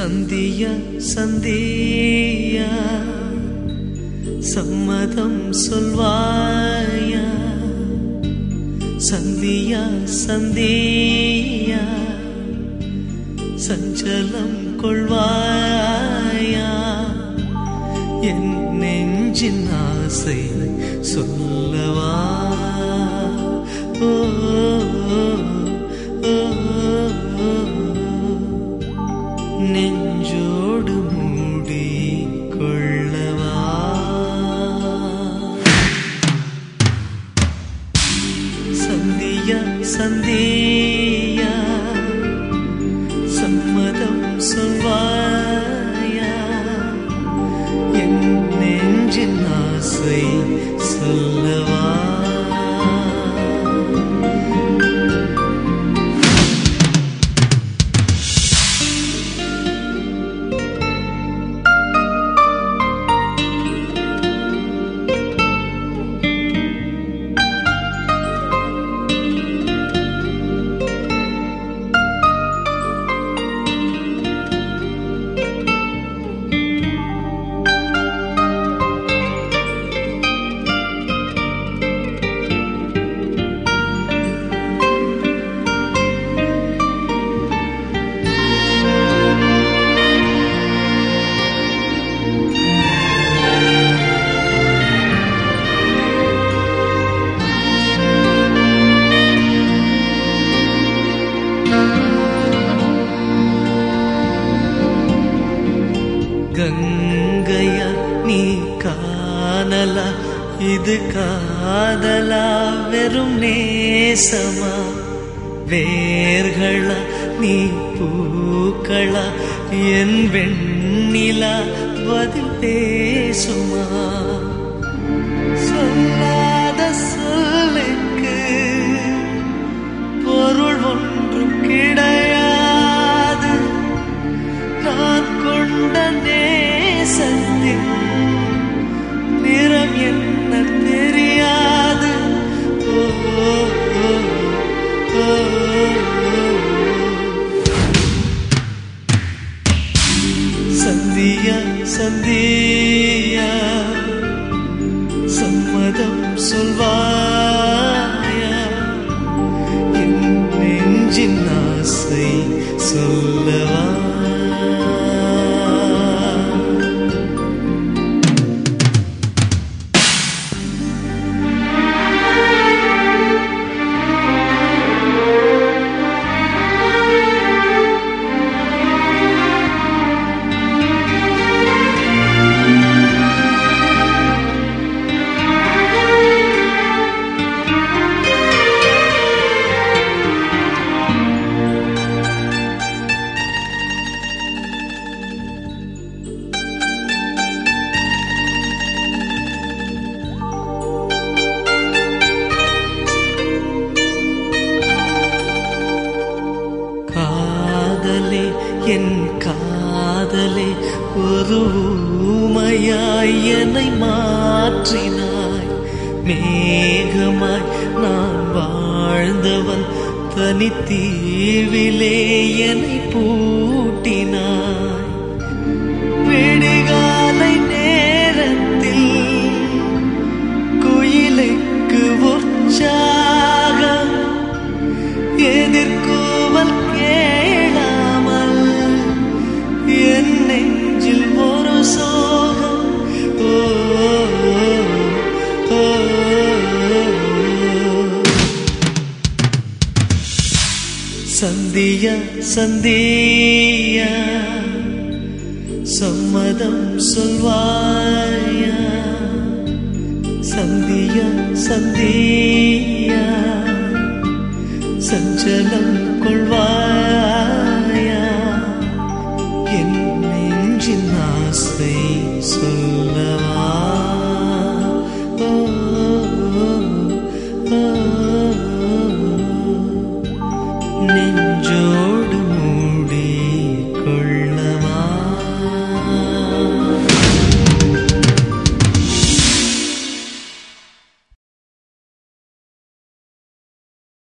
சந்தியா சந்தியா சம்மதம் சொல்வாயா சந்தியா சந்தியா சஞ்சலம் கொள்வாயா என் நெஞ்சின் ஆசை சொல்லவா ஓ, ஓ, ஓ, ஓ. நெஞ்சோடு மூடி கொள்ளவா சந்தியா சந்தியா சம்மதம் சொல்வாயா என் நெஞ்சின் ஆசை சொல்லவா கங்கையா நீ காணலா இது காதலா வெறும் நேசமா வேர்களா நீ பூக்களா என் வெண்ணிலா பதில் பேசுமா சொல்லாத சொல்லுக்கு பொருள் ஒன்றும் கிடையாது நான் கொண்ட நேசத்தின் நிறம் என்ன தெரியாது ஓ, ஓ, ஓ, ஓ. சந்தியா சந்தியா சம்மதம் சொல்வாயா என் நெஞ்சின் ஆசை சொல்லவா காதலே என் காதலே ஒரு ஊமையாய் என்னை மாற்றினாய் மேகமாய் நான் வாழ்ந்தவன் தனித்தீவிலே என்னை பூட்டினாய் விடிகாலை நேரத்தில் குயிலுக்கு உற்சாகம் எதிர்கூவல் கேளாமல் என் நெஞ்சில் ஒரு சோகம் ஓ, ஓ, ஓ. சந்தியா சந்தியா சம்மதம் சொல்வாயா சந்தியா சந்தியா சஞ்சலம் கொள்வாயா என் நெஞ்சின் ஆசை சொல்லவா ஓ, ஓ, ஓ. நெஞ்சோ